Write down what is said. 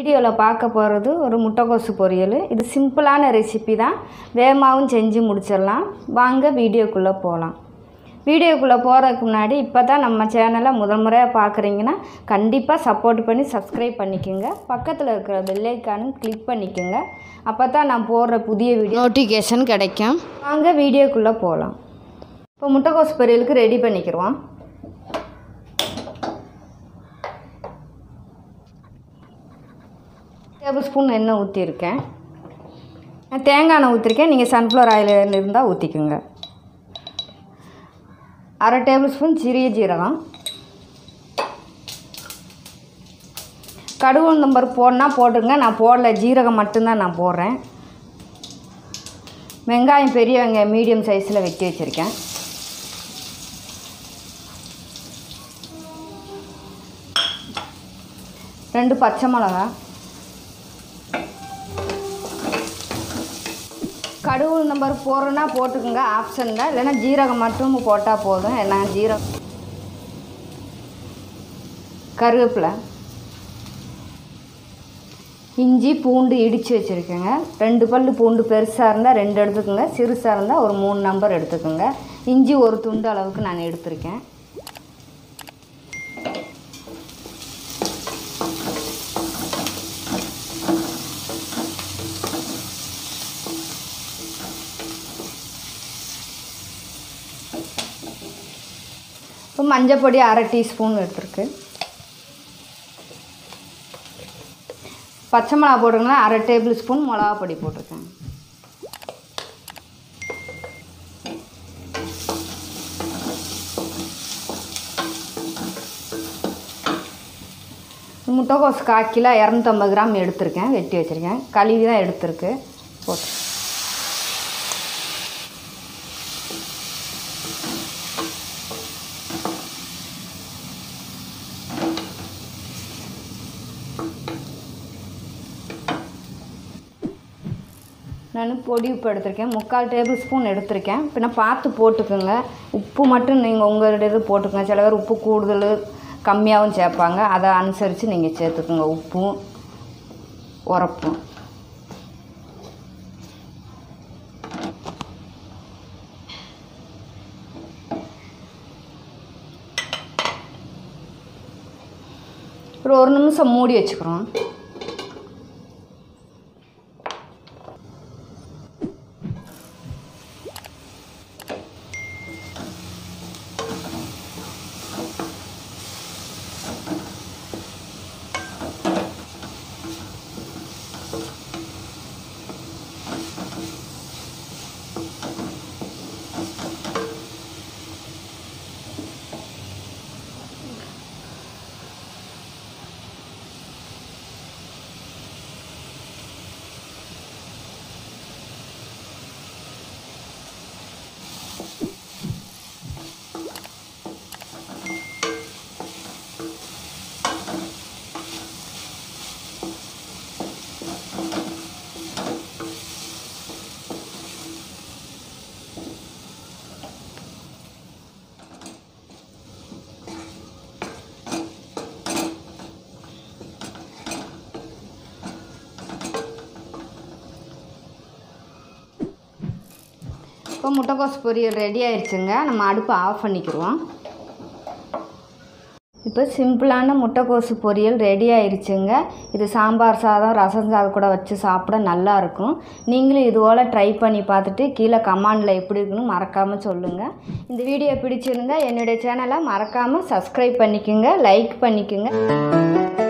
வீடியோவில் பார்க்க போகிறது ஒரு முட்டைக்கோசு பொரியல் இது சிம்பிளான ரெசிபி தான் வேகமாகவும் செஞ்சு முடிச்சிடலாம் வாங்க வீடியோக்குள்ளே போகலாம் வீடியோக்குள்ளே போகிறதுக்கு முன்னாடி இப்போ தான் நம்ம சேனலை முதல் முறையாக பார்க்குறீங்கன்னா கண்டிப்பாக சப்போர்ட் பண்ணி சப்ஸ்கிரைப் பண்ணிக்கோங்க பக்கத்தில் இருக்கிற பெல்லைக்கானும் கிளிக் பண்ணிக்கோங்க அப்போ தான் நான் போடுற புதிய வீடியோ நோட்டிஃபிகேஷன் கிடைக்கும் வாங்க வீடியோக்குள்ளே போகலாம் இப்போ முட்டைக்கோசு பொரியலுக்கு ரெடி பண்ணிக்கிறோம் டேபிள் ஸ்பூன் எண்ணெய் ஊற்றிருக்கேன் நான் தேங்காய் எண்ணெய் ஊற்றிருக்கேன் நீங்கள் சன்ஃப்ளவர் ஆயில் இருந்தால் ஊற்றிக்குங்க அரை டேபிள் ஸ்பூன் சிறிய ஜீரகம் கடுகு நம்பர் போடனா போட்டுங்க நான் போடல ஜீரகம் மட்டும்தான் நான் போடுறேன் வெங்காயம் பெரிய வெங்காயம் மீடியம் சைஸில் வெட்டி வச்சுருக்கேன் ரெண்டு பச்சை மிளகா கடுகு நம்பர் போடுறோன்னா போட்டுக்கோங்க ஆப்ஷன் தான் இல்லைன்னா ஜீரகம் மட்டும் போட்டால் போதும் ஏன்னா ஜீரகம் கருவேப்பிலை இஞ்சி பூண்டு இடித்து வச்சுருக்கேங்க ரெண்டு பல் பூண்டு பெருசாக இருந்தால் ரெண்டு எடுத்துக்கோங்க சிறுசாக இருந்தால் ஒரு மூணு நம்பர் எடுத்துக்கோங்க இஞ்சி ஒரு துண்டு அளவுக்கு நான் எடுத்திருக்கேன் இப்போ மஞ்சப்பொடி அரை டீஸ்பூன் எடுத்துருக்கு பச்சை மிளகா போட்டுங்கன்னா அரை டேபிள் ஸ்பூன் மிளகா பொடி போட்டிருக்கேன் முட்டைக்கோஸ் கால் கிலோ இரநூத்தம்பது கிராம் எடுத்திருக்கேன் வெட்டி வச்சுருக்கேன் கழுவி தான் எடுத்திருக்கு போட்டு நான் பொடி உப்பு எடுத்திருக்கேன் முக்கால் டேபிள் ஸ்பூன் எடுத்திருக்கேன் பின்ன பார்த்து போட்டுக்கோங்க உப்பு மட்டும் நீங்கள் உங்களுடைய இது போட்டுக்கோங்க சில பேர் உப்பு கூடுதல் கம்மியாகவும் சேர்ப்பாங்க அதை அனுசரித்து நீங்கள் சேர்த்துக்குங்க உப்பும் உரப்பும் ஒரு ஒரு நிமிஷம் மூடி வச்சுக்கிறோம் இப்போ முட்டைக்கோஸ் பொரியல் ரெடி ஆயிடுச்சுங்க நம்ம அடுப்பை ஆஃப் பண்ணிக்கிடுவோம் இப்போ சிம்பிளான முட்டைக்கோசு பொரியல் ரெடி ஆயிடுச்சுங்க இது சாம்பார் சாதம் ரசம் சாதம் கூட வச்சு சாப்பிட நல்லா இருக்கும் நீங்களும் இது போல் ட்ரை பண்ணி பார்த்துட்டு கீழே கமாண்டில் எப்படி இருக்குன்னு மறக்காமல் சொல்லுங்கள் இந்த வீடியோ பிடிச்சிருந்தா என்னுடைய சேனலை மறக்காமல் சப்ஸ்கிரைப் பண்ணிக்கோங்க லைக் பண்ணிக்கோங்க